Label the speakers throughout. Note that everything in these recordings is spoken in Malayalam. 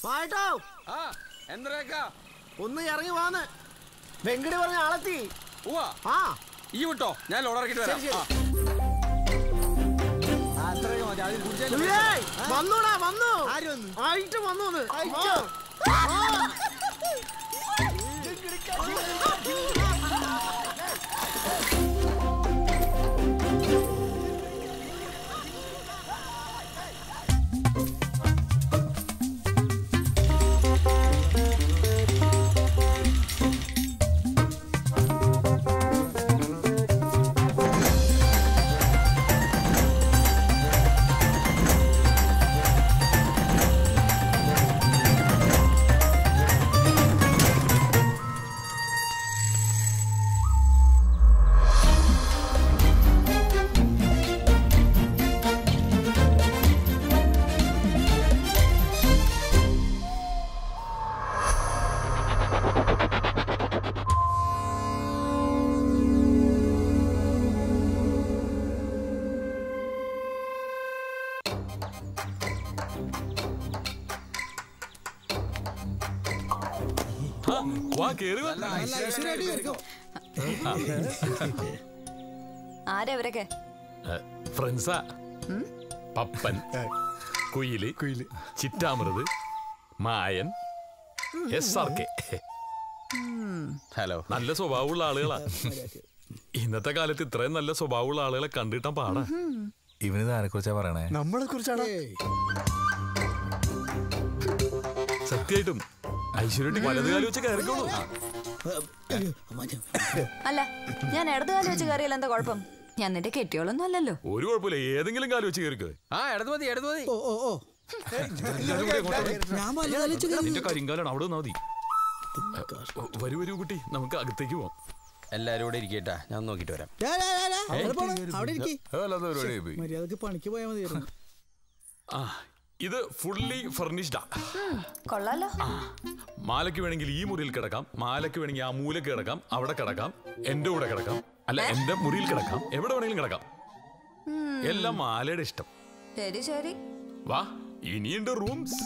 Speaker 1: വായിട്ടോ
Speaker 2: ആ എന്തരേക്കാ
Speaker 1: ഒന്ന് ഇറങ്ങി വാന്ന് വെങ്കടി പറഞ്ഞ ആളെത്തി
Speaker 2: ഉവാ
Speaker 1: ആ
Speaker 2: ഈ വിട്ടോ ഞാൻ ലോഡ് ഇറക്കിട്ട് വരാം
Speaker 1: ശരി, ശരി.
Speaker 2: ആ. അത്രയൊക്കെ മതി ആദ്യം കുടിച്ചതിന്
Speaker 1: സുനിലേ, വന്നോടാ വന്നു
Speaker 3: ആര് വന്നു?
Speaker 1: ആയിട്ട് വന്നു ഒന്ന്.
Speaker 3: ആയിട്ടോ?
Speaker 1: ആ.
Speaker 4: വാ കേറി വാ.
Speaker 3: നല്ല ഐശ്വര്യമായിട്ട് കേറിക്കോ.
Speaker 5: ആരാ ഇവരൊക്കെ
Speaker 4: ഏ, ഫ്രണ്ട്സാ പപ്പൻ കുയില് കുയില് ചിറ്റാമൃത് Mayan S R K
Speaker 2: hello
Speaker 4: നല്ല സ്വഭാവമുള്ള ആളുകളാ ഇന്നത്തെ കാലത്ത് ഇത്രയും നല്ല സ്വഭാവമുള്ള ആളുകളെ കണ്ടിട്ടാൻ പാടാ
Speaker 6: ഇവനിത് ആരെ കുറിച്ചാ പറയണേ
Speaker 3: നമ്മളെ കുറിച്ചാണ്
Speaker 4: സത്യമായിട്ടും ഐശ്വര്യ വലത് കാലം വെച്ച് കയറിക്കോളൂ
Speaker 5: അല്ല ഞാൻ ഇടതുകാലം വെച്ച് കയറിയാൽ എന്താ കുഴപ്പം ഞാൻ നിന്റെ കെട്ടിയോളൊന്നും അല്ലല്ലോ
Speaker 4: ഒരു കുഴപ്പമില്ല ഏതെങ്കിലും കാലം വെച്ച് കയറിക്കോ
Speaker 2: ആ ഇടത് മതി ഇടത് മതി
Speaker 3: ഓ ഓ ഓ
Speaker 4: എല്ലാവരും കൂടി അങ്ങോട്ട് വാ.
Speaker 3: ഞാൻ വലുതാലോചിച്ച് കയറി
Speaker 4: നിന്റെ കരിങ്കാലാണ് അവിടെ നിന്നാ മതി വരൂ വരൂ കുട്ടി നമുക്ക് അകത്തേക്ക് പോവാം
Speaker 2: എല്ലാരും കൂടെ ഇരിക്കട്ടാ ഞാൻ നോക്കിട്ട് വരാം
Speaker 3: ഡാ, ഡാ, ഡാ, ഡാ, അവിടെ പോണം. അവിടെ ഇരിക്കി
Speaker 6: അതല്ലാത്ത പരിപാടി പോയി
Speaker 3: മര്യാദക്ക് പണിക്ക് പോയാൽ മതിയായിരുന്നു
Speaker 4: ആ ഇത് ഫുള്ളി ഫർണിഷ്ഡാ
Speaker 5: കൊള്ളാലോ
Speaker 4: മാലയ്ക്ക് വേണമെങ്കിൽ ഈ മുറിയിൽ കിടക്കാം മാലയ്ക്ക് വേണമെങ്കിൽ ആ മൂലക്ക് കിടക്കാം അവിടെ കിടക്കാം എന്റെ കൂടെ കിടക്കാം അല്ല എന്റെ മുറിയിൽ കിടക്കാം എവിടെ വേണമെങ്കിലും കിടക്കാം എല്ലാം മാലയുടെ ഇഷ്ടം
Speaker 5: ശരി ശരി
Speaker 4: വാ ഇനിയുണ്ട് റൂംസ്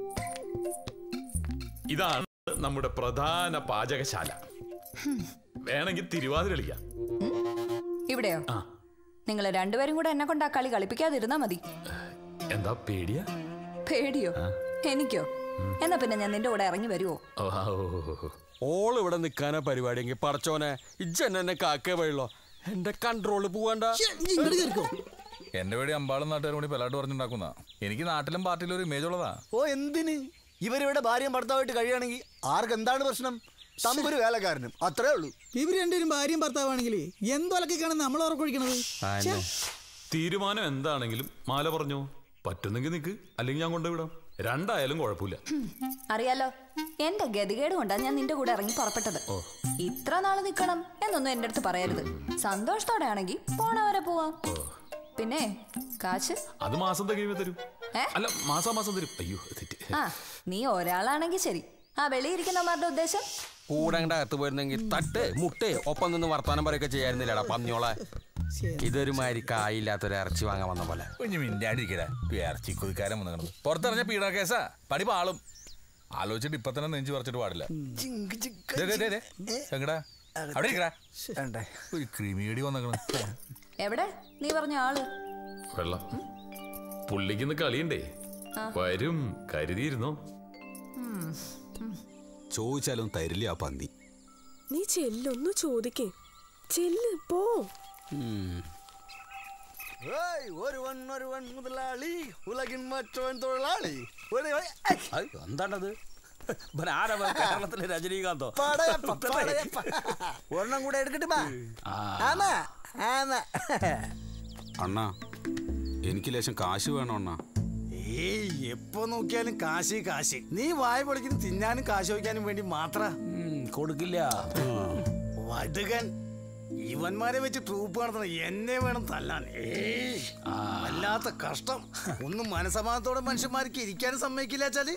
Speaker 4: ഇതാണ് നമ്മുടെ പ്രധാന പാചകശാല വേണമെങ്കിൽ തിരുവാതിര കളിക്കാം
Speaker 5: ഇവിടെയോ
Speaker 4: ആ
Speaker 5: നിങ്ങൾ രണ്ടുപേരും കൂടെ എന്നെ കൊണ്ട് ആ കളി കളിപ്പിക്കാതിരുന്നാ മതി
Speaker 4: എന്താ പേടിയാ
Speaker 5: പേടിയോ എനിക്കോ എന്നാ പിന്നെ ഞാൻ നിന്റെ കൂടെ ഇറങ്ങി വരുവോ
Speaker 4: ഓ, ആ, ഓ, ഓ, ഓ.
Speaker 2: ഓൾ ഇവിടെ നിൽക്കാനാ പരിപാടിയെങ്കിൽ പടച്ചോനെ ഇജ്ജെന്നെ എന്നെ കാക്കേ വഴിയുള്ളോ എന്റെ കൺട്രോള് പോവണ്ട
Speaker 3: ഇങ്ങോട്ട് കയറിക്കോ
Speaker 6: എന്റെ പേടി അമ്പാളും നാട്ടുകാരും കൂടി പെലാട്ട് പറഞ്ഞുണ്ടാക്കുന്ന എനിക്ക് നാട്ടിലും പാർട്ടിയിലും ഒരു ഇമേജ് ഉള്ളതാ
Speaker 7: ഓ എന്തിന് ഇവരിവിടെ ഭാര്യയും ഭർത്താവായിട്ട് കഴിയുകയാണെങ്കിൽ ആർക്ക് എന്താണ് പ്രശ്നം തമ്പൊരു വേലക്കാരനും അത്രേ ഉള്ളൂ
Speaker 3: ഇവര് രണ്ടുപേരും ഭാര്യയും ഭർത്താവാണെങ്കിൽ എന്തൊലക്കൊക്കെയാണ് നമ്മൾ ഉറക്കൊഴിക്കണത് ഛെ,
Speaker 4: തീരുമാനം എന്താണെങ്കിലും മാല പറഞ്ഞോ പറ്റുന്നെങ്കിൽ നിക്ക് അല്ലെങ്കിൽ ഞാൻ കൊണ്ടുവിടാം രണ്ടായാലും കുഴപ്പമില്ല
Speaker 5: അറിയാലോ എന്റെ ഗതികേട് കൊണ്ടാ ഞാൻ നിന്റെ കൂടെ ഇറങ്ങി പുറപ്പെട്ടത് ഇത്ര നാള് നിക്കണം എന്നൊന്നും എന്റെ അടുത്ത് പറയരുത് സന്തോഷത്തോടെ ആണെങ്കിൽ പോണവരെ പോവാം പിന്നെ കാശ്
Speaker 4: അത് മാസം തികയുമ്പോ തരും
Speaker 5: ഏ?
Speaker 4: അല്ല മാസാ മാസം തരും അയ്യോ തെറ്റ്
Speaker 5: ആ നീ ഒരാളാണെങ്കിൽ ശരി ആ വെളിയിരിക്കുന്നവന്മാരുടെ ഉദ്ദേശം
Speaker 2: കൂടെ അങ്ങോട്ട് അകത്ത് പോയിരുന്നെങ്കിൽ തട്ട് മുട്ടേ ഒപ്പം നിന്ന് വർത്താനം പറയൊക്കെ ചെയ്യായിരുന്നില്ലടാ പന്നിയോളെ ഇതൊരു മാതിരി കായില്ലാത്തൊരു ഇറച്ചി വാങ്ങാൻ വന്ന പോലെ
Speaker 6: കുഞ്ഞു മിണ്ടാണ്ടിരിക്കടാ ഇറച്ചി കൊതിക്കാരൻ വന്നു കിടന്നു പുറത്തിറങ്ങിയ പീഡന കേസാ പടി പാളും ആലോചിച്ചിട്ട് ഇപ്പൊ തന്നെ നെഞ്ചു പറിച്ചിട്ട് പാടില്ല ദേ, ദേ, ദേ, ദേ. എങ്ങടാ അവിടെ ഇരിക്കടാ
Speaker 7: വേണ്ടേ
Speaker 6: ഒരു ക്രിമിയടി വന്നേക്കണ്
Speaker 5: എവിടെ നീ പറഞ്ഞ ആള്
Speaker 4: വെള്ളം പുള്ളിക്കിന്ന് കളിയുണ്ടേ വരും കരുതിയിരുന്നോ
Speaker 8: ചോദിച്ചാലും തരില്ല ആ പന്നി
Speaker 9: നീ ചെല്ലൊന്നു ചോദിക്കേ ചെല്ല് പോ
Speaker 7: ഏയ്, ഒരുവൻ ഒരുവൻ മുതലാളി ഉലകിൻ മറ്റവൻ തൊഴിലാളി ഒരു- ഒരു- ഏയ്,
Speaker 2: എന്താണത് കേരളത്തിലെ രജനീകാന്തോ
Speaker 7: പടയപ്പ, പടയപ്പ. ഒരെണ്ണം കൂടെ എടുക്കട്ടെ ബാ ആമാ ആമാ
Speaker 8: അണ്ണാ എനിക്ക് ലേശം കാശ് വേണം അണ്ണാ
Speaker 7: ഏയ് എപ്പോ നോക്കിയാലും കാശ് കാശ് നീ വായ പൊളിക്കുന്ന തിന്നാനും കാശ് വയ്ക്കാനും വേണ്ടി മാത്ര
Speaker 2: കൊടുക്കില്ല
Speaker 7: വടുകൻ ഇവന്മാരെ വെച്ച് ട്രൂപ്പ് നടത്തണം എന്നെ വേണം തല്ലാൻ ഏയ് വല്ലാത്ത കഷ്ടം ഒന്നും മനസമാനത്തോടെ മനുഷ്യന്മാർക്ക് ഇരിക്കാനും സമ്മതിക്കില്ല വെച്ചാല്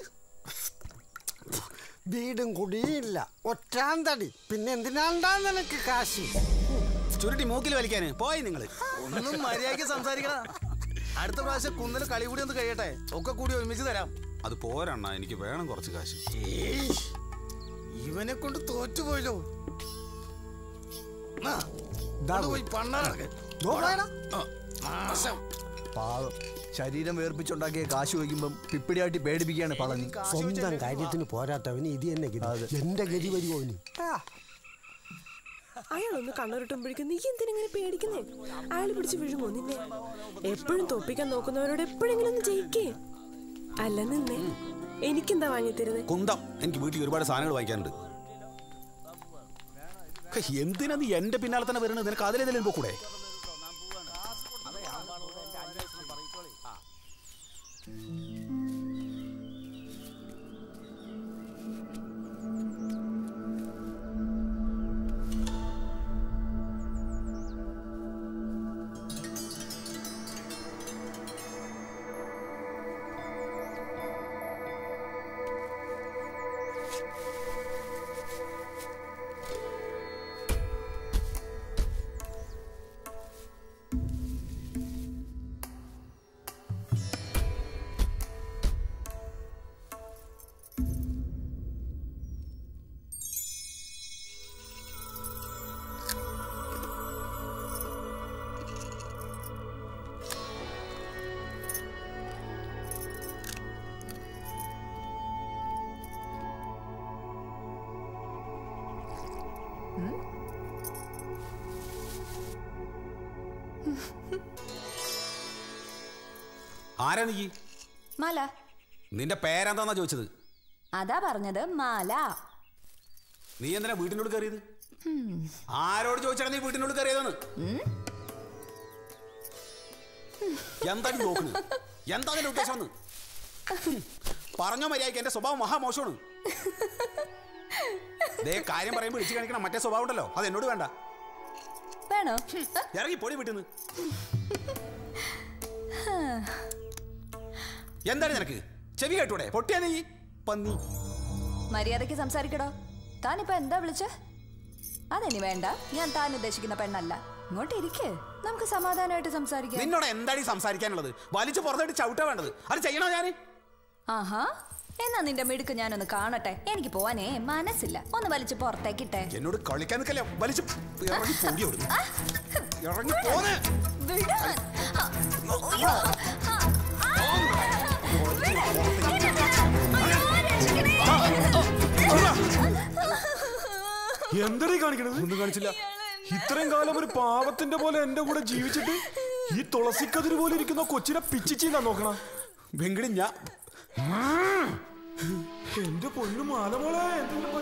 Speaker 1: വീടും കുടിയില്ല ഒറ്റാന്തടി പിന്നെ എന്തിനാണ്ടാ നിനക്ക് കാശ്
Speaker 7: ചുരുട്ടി മൂക്കിൽ വലിക്കാന് പോയി നിങ്ങള് ഒന്നും മര്യാദയ്ക്ക് സംസാരിക്കണ അടുത്ത പ്രാവശ്യം കുന്നിന് കളി കൂടി ഒന്ന് കഴിയട്ടെ ഒക്കെ കൂടി ഒരുമിച്ച് തരാം
Speaker 8: അത് പോരണ്ണ എനിക്ക് വേണം കുറച്ച് കാശ്
Speaker 7: ഏയ്, ഇവനെ കൊണ്ട് തോറ്റുപോയല്ലോ നാ, അത് പോയി പണ്ടാറൊക്കെ നാശം
Speaker 10: പാവം ശരീരം വേർപ്പിച്ചുണ്ടാക്കിയ കാശ് വയ്ക്കുമ്പം പിപ്പിടിയാട്ടി പേടിപ്പിക്കുകയാണ് പളനി
Speaker 1: സ്വന്തം കാര്യത്തിന് പോരാത്തവന് ഇത് തന്നെ ഗതി എന്റെ ഗതി വരുമോ ഇനി
Speaker 9: അയാളൊന്ന് കണ്ണുരുട്ടുമ്പോഴേക്കും നീ എന്തിനിങ്ങനെ പേടിക്കുന്നേ അയാൾ പിടിച്ച് വീഴുമോ നിന്നെ എപ്പോഴും തോപ്പിക്കാൻ നോക്കുന്നവരോട് എപ്പോഴെങ്കിലും ഒന്ന് ജയിക്കേ അല്ല നിന്നെ എനിക്കെന്താ വാങ്ങിത്തരുന്നേ
Speaker 8: കുന്തം എനിക്ക് വീട്ടിൽ ഒരുപാട് സാധനങ്ങൾ വാങ്ങിക്കാനുണ്ട് ഹേ, എന്തിനാ നീ എന്റെ പിന്നാലെ തന്നെ വരുന്നത് നിനക്ക് അതിലേതെങ്കിലും പോക്കൂടെ ആരാ നീ
Speaker 5: മാല
Speaker 8: നിന്റെ പേരെന്താന്നാ ചോദിച്ചത്
Speaker 5: അതാ പറഞ്ഞത് മാല
Speaker 8: നീ എന്തിനാ വീട്ടിനുള്ളിൽ കയറിയത് ആരോട് ചോദിച്ചാണ് നീ വീട്ടിനുള്ളിൽ കയറിയതെന്ന് എന്താ നീ നോക്കുന്നത് എന്താ നിന്റെ ഉദ്ദേശം എന്ന് പറഞ്ഞോ മര്യാദയ്ക്ക് എന്റെ സ്വഭാവം മഹാമോശമാണ് ദേ കാര്യം പറയുമ്പോൾ ഇടിച്ചു കാണിക്കണം മറ്റേ സ്വഭാവം ഉണ്ടല്ലോ അത് എന്നോട് വേണ്ട
Speaker 5: വേണോ
Speaker 8: ഇറങ്ങി പൊടി വീട്ടിന്ന് എന്താണ് നിനക്ക് ചെവി കേട്ടൂടെ പൊട്ടിയാ നീ പന്നി
Speaker 5: മര്യാദയ്ക്ക് സംസാരിക്കടോ താനിപ്പോ എന്താ വിളിച്ച അതെനി വേണ്ട ഞാൻ താൻ ഉദ്ദേശിക്കുന്ന പെണ്ണല്ല ഇങ്ങോട്ട് ഇരിക്ക് നമുക്ക് സമാധാനമായിട്ട് സംസാരിക്കാം
Speaker 8: നിന്നോട് എന്താണ് ഈ സംസാരിക്കാനുള്ളത് വലിച്ചു പുറത്തോട്ട് ചവിട്ടാ വേണ്ടത് അത് ചെയ്യണോ ഞാന്
Speaker 5: ആഹാ എന്നാ നിന്റെ മിടുക്ക് ഞാനൊന്ന് കാണട്ടെ എനിക്ക് പോവാനേ മനസ്സില്ല ഒന്ന് വലിച്ചു പുറത്തേക്കിട്ടെ
Speaker 8: എന്നോട് കളിക്കാൻ നിൽക്കല്ലേ വലിച്ചു ഇറങ്ങി പോടി അവിടുന്ന്. ഇറങ്ങി പോന്നെ
Speaker 5: വിടാൻ. ആ, അയ്യോ. ആ, ആ.
Speaker 11: എന്തടീ കാണിക്കണത് ഒന്നും കാണിച്ചില്ല ഇത്രയും കാലം ഒരു പാവത്തിന്റെ പോലെ എന്റെ കൂടെ ജീവിച്ചിട്ട് ഈ തുളസിക്കതിര് പോലെ ഇരിക്കുന്ന കൊച്ചിനെ പിച്ചിച്ചീന്നാ നോക്കണ
Speaker 8: വെങ്കടി ഞാൻ
Speaker 11: എന്റെ പൊന്നു മാലമോളെ എന്തെങ്കിലും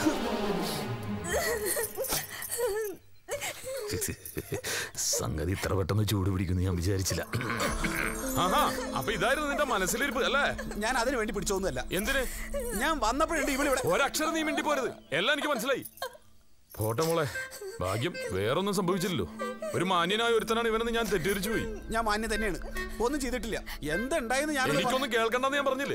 Speaker 4: സംഗതി ഇത്ര പെട്ടെന്ന് ചൂട് പിടിക്കുന്നു ഞാൻ വിചാരിച്ചില്ല ആഹാ അപ്പൊ ഇതായിരുന്നു നിന്റെ മനസ്സിലിരിപ്പ് അല്ലേ
Speaker 8: ഞാൻ അതിനു വേണ്ടി പിടിച്ചോന്നല്ല
Speaker 4: എന്തിന്
Speaker 8: ഞാൻ വന്നപ്പോഴുണ്ട് ഇവളിവിടെ
Speaker 4: ഒരക്ഷരം നീ മിണ്ടി പോരുത് എല്ലാം എനിക്ക് മനസ്സിലായി പോട്ടെ മോളെ ഭാഗ്യം വേറൊന്നും സംഭവിച്ചില്ലല്ലോ ഒരു മാന്യനായ ഒരുത്തനാണ് ഇവനെന്ന് ഞാൻ തെറ്റിദ്ധരിച്ചു പോയി
Speaker 8: ഞാൻ മാന്യം തന്നെയാണ് ഒന്നും ചെയ്തിട്ടില്ല എന്തുണ്ടായെന്ന് ഞാൻ
Speaker 4: എനിക്കൊന്നും കേൾക്കണ്ടെന്ന് ഞാൻ പറഞ്ഞില്ലേ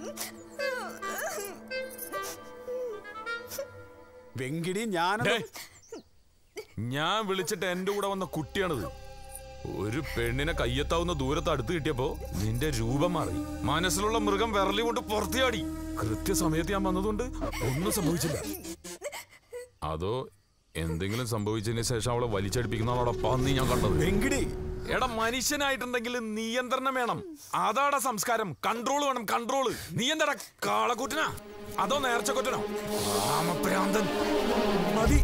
Speaker 8: വെങ്കിടി ഞാൻ
Speaker 4: ഡേ, ഞാൻ വിളിച്ചിട്ട് എന്റെ കൂടെ വന്ന കുട്ടിയാണിത് ഒരു പെണ്ണിനെ കയ്യെത്താവുന്ന ദൂരത്ത് അടുത്ത് കിട്ടിയപ്പോ നിന്റെ രൂപം മാറി മനസ്സിലുള്ള മൃഗം വിരലി കൊണ്ട് പുറത്തിയാടി കൃത്യസമയത്ത് ഞാൻ വന്നതുകൊണ്ട് ഒന്നും സംഭവിച്ചില്ല അതോ എന്തെങ്കിലും സംഭവിച്ചതിന് ശേഷം അവളെ വലിച്ചടിപ്പിക്കുന്നതാണോടെ പന്നി ഞാൻ കണ്ടത്
Speaker 8: വെങ്കിടി
Speaker 4: എടാ മനുഷ്യനായിട്ടുണ്ടെങ്കിൽ നിയന്ത്രണം വേണം അതാടാ സംസ്കാരം കൺട്രോൾ വേണം കൺട്രോള് നീ എന്താടാ കാളക്കൂറ്റനാ അതോ നേർച്ചക്കൊറ്റനോ രാമപ്രാന്തൻ മതി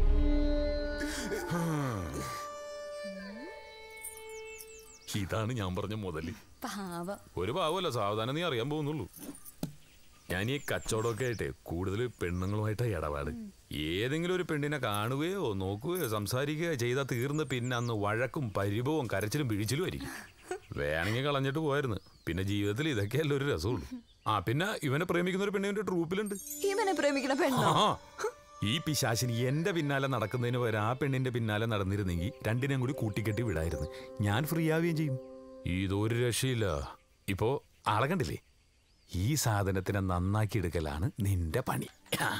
Speaker 4: ഇതാണ് ഞാൻ പറഞ്ഞ മുതല്
Speaker 5: പാവം
Speaker 4: ഒരു പാവമല്ല സാവധാനം നീ അറിയാൻ പോകുന്നുള്ളൂ ഞാൻ ഈ കച്ചവടമൊക്കെ ആയിട്ടേ കൂടുതൽ പെണ്ണുങ്ങളുമായിട്ടാ ഇടപാട് ഏതെങ്കിലും ഒരു പെണ്ണിനെ കാണുകയോ നോക്കുകയോ സംസാരിക്കുകയോ ചെയ്താൽ തീർന്ന് പിന്നെ അന്ന് വഴക്കും പരിഭവവും കരച്ചിലും പിഴിച്ചിലും ആയിരിക്കും വേണമെങ്കിൽ കളഞ്ഞിട്ട് പോയായിരുന്നു പിന്നെ ജീവിതത്തിൽ ഇതൊക്കെയല്ല ഒരു രസമുള്ളൂ ആ പിന്നെ ഇവനെ പ്രേമിക്കുന്ന ഒരു പെണ്ണിന്റെ ട്രൂപ്പിലുണ്ട്
Speaker 5: ഇവനെ പ്രേമിക്കണ പെണ്ണോ
Speaker 4: ആ ഈ പിശാശിനി എന്റെ പിന്നാലെ നടക്കുന്നതിന് പകരം ആ പെണ്ണിന്റെ പിന്നാലെ നടന്നിരുന്നെങ്കിൽ രണ്ടിനെയും കൂടി കൂട്ടിക്കെട്ടി വിടായിരുന്നു ഞാൻ ഫ്രീ ആവുകയും ചെയ്യും ഇതൊരു രക്ഷയില്ല ഇപ്പോ ആളെ കണ്ടില്ലേ ഈ സാധനത്തിനെ നന്നാക്കി എടുക്കലാണ് നിന്റെ പണി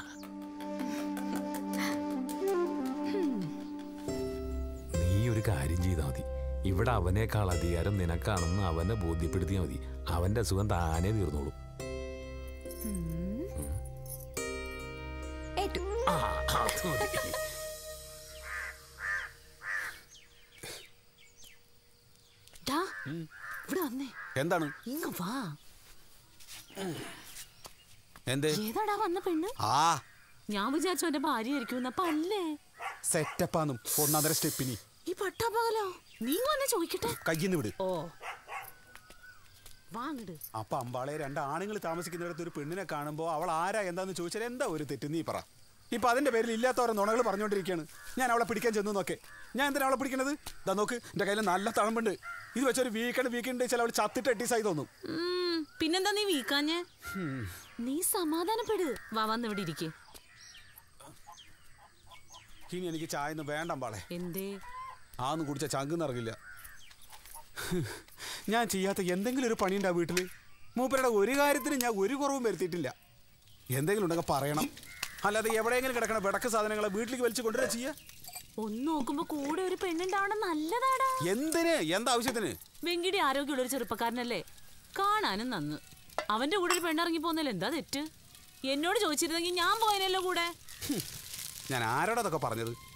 Speaker 4: നീ ഒരു കാര്യം ചെയ്താൽ മതി ഇവിടെ അവനേക്കാൾ അധികാരം നിനക്കാണെന്ന് അവനെ ബോധ്യപ്പെടുത്തിയാൽ മതി അവന്റെ അസുഖം താനേ തീർന്നോളും
Speaker 5: ഏറ്റു
Speaker 8: ആ, അത് മതി.
Speaker 12: ഡാ, ഇവിടെ വന്നേ
Speaker 8: എന്താണ്
Speaker 12: ഇങ്ങ് വാ
Speaker 8: എന്തേ
Speaker 12: ഏതാടാ വന്ന പെണ്ണ്
Speaker 8: ആ
Speaker 12: ഞാൻ വിചാരിച്ചു എന്റെ ഭാര്യ ആയിരിക്കും അപ്പൊ അല്ലേ
Speaker 8: സെറ്റപ്പാന്നും ഒന്നാന്തര സ്റ്റെപ്പിനി
Speaker 12: ഈ പട്ടാപ്പകലോ നീ വന്നെ ചോദിക്കട്ടെ
Speaker 8: കയ്യിന്ന് വിട്
Speaker 12: ഓ വാങ്ങിട്
Speaker 8: അപ്പൊ അമ്പാളെ രണ്ട് ആണുങ്ങൾ താമസിക്കുന്നിടത്ത് ഒരു പെണ്ണിനെ കാണുമ്പോ അവൾ ആരാ എന്താന്ന് ചോദിച്ചാൽ എന്താ ഒരു തെറ്റ് നീ പറ ഇപ്പൊ അതിന്റെ പേരിൽ ഇല്ലാത്തവരെ നുണകൾ പറഞ്ഞുകൊണ്ടിരിക്കുകയാണ് ഞാൻ അവളെ പിടിക്കാൻ ചെന്നു നോക്കെ ഞാൻ എന്തിനാ അവളെ പിടിക്കണത് ഇതാ നോക്ക് എന്റെ കയ്യിൽ നല്ല തളമ്പുണ്ട് ഇത് വെച്ചൊരു വീക്കെൻഡ് വീക്കെൻഡ് ചില അവൾ ചത്തിട്ട് എട്ടീസായി തോന്നും
Speaker 12: ഉം, പിന്നെന്താ നീ വീക്കാഞ്ഞേ നീ സമാധാനപ്പെട് വാ വന്ന് ഇവിടെ ഇരിക്കേ
Speaker 8: ഇനി എനിക്ക് ചായ ഒന്നും വേണ്ട അമ്പാളെ
Speaker 12: എന്തേ
Speaker 8: ആന്ന് കുടിച്ച ചങ്ക് നിറങ്ങില്ല ഞാൻ ചെയ്യാത്ത എന്തെങ്കിലും ഒരു പണിയുണ്ടാ വീട്ടില് മൂപ്പരുടെ ഒരു കാര്യത്തിന് ഞാൻ ഒരു കുറവും വരുത്തിയിട്ടില്ല എന്തെങ്കിലും ഉണ്ടെങ്കിൽ പറയണം അല്ലാതെ എവിടെയെങ്കിലും കിടക്കണ വിടക്ക് സാധനങ്ങളെ വീട്ടിലേക്ക് വലിച്ചു കൊണ്ടുവരാ ചെയ്യാ
Speaker 12: ഒന്ന് നോക്കുമ്പോ കൂടെ ഒരു പെണ്ണുണ്ടാവണം നല്ലതാടാ
Speaker 8: എന്തിന് എന്താവശ്യത്തിന്
Speaker 12: വെങ്കിടി ആരോഗ്യമുള്ള ഒരു ചെറുപ്പക്കാരനല്ലേ കാണാനും നന്ന് അവന്റെ കൂടെ ഒരു പെണ്ണിറങ്ങി പോന്നല്ലോ എന്താ തെറ്റ് എന്നോട് ചോദിച്ചിരുന്നെങ്കിൽ ഞാൻ പോയനല്ലോ കൂടെ
Speaker 8: ഞാൻ ആരോടതൊക്കെ പറഞ്ഞത്